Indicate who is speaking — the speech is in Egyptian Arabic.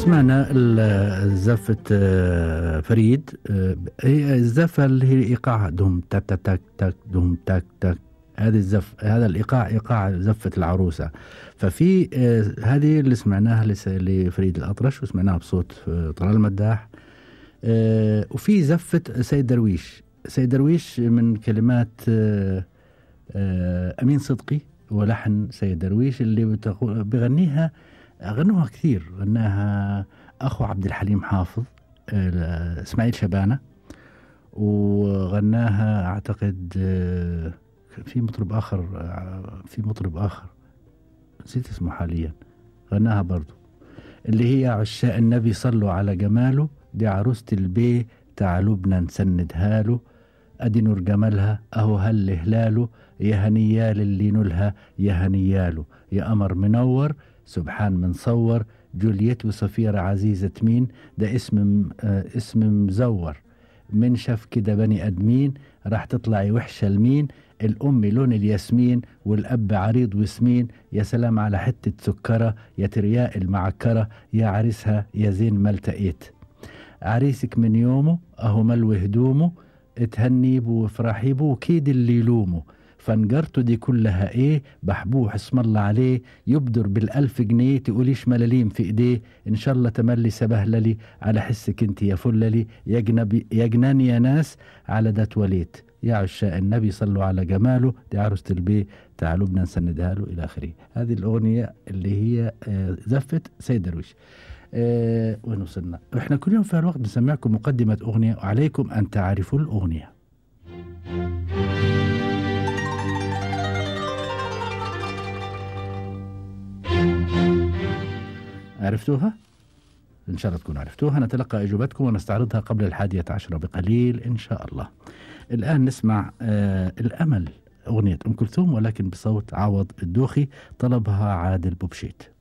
Speaker 1: سمعنا زفة آه، فريد آه، هي الزفة اللي هي ايقاع دوم تك تك تك تك دوم تك تك هذه الزف هذا الايقاع ايقاع زفة العروسة ففي آه، هذه اللي سمعناها لفريد الأطرش وسمعناها بصوت طلال المداح وفي زفة سيد درويش سيد درويش من كلمات أمين صدقي ولحن سيد درويش اللي بغنيها غنوها كثير غناها اخو عبد الحليم حافظ آه، اسماعيل شبانه وغناها اعتقد آه، في مطرب اخر آه، في مطرب اخر نسيت اسمه حاليا غناها برضو اللي هي عشاء النبي صلوا على جماله دي عروسة البي تعالوا بدنا نسندها له ادي نور جمالها اهو هل هلاله يا هنيال اللي نلها يا هنياله يا قمر منور سبحان من صور جولييت وصفيرة عزيزة مين ده اسم آه اسم مزور من شاف كده بني ادمين راح تطلعي وحشه لمين الام لون الياسمين والاب عريض وسمين يا سلام على حته سكره يا ترياء المعكره يا عريسها يا زين ما التقيت عريسك من يومه اهو ملوي هدومه تهني بو وافرحي بو وكيد اللي يلومه فنجرته دي كلها ايه بحبوح اسم الله عليه يبدر بالألف جنيه تقوليش ملاليم في ايديه ان شاء الله تملي سبهللي على حسك انت يا فللي يا جنبي يا جنان يا ناس على ده وليت يا عشاء النبي صلوا على جماله دي عروسة البي تعالوا بدنا نسندها له إلى آخره هذه الأغنية اللي هي آه، زفت سيد درويش أه وين وصلنا احنا كل يوم في الوقت بنسمعكم مقدمة أغنية وعليكم أن تعرفوا الأغنية عرفتوها؟ إن شاء الله تكونوا عرفتوها نتلقى إجابتكم ونستعرضها قبل الحادية عشرة بقليل إن شاء الله الآن نسمع آه الأمل أغنية أم كلثوم ولكن بصوت عوض الدوخي طلبها عادل بوبشيت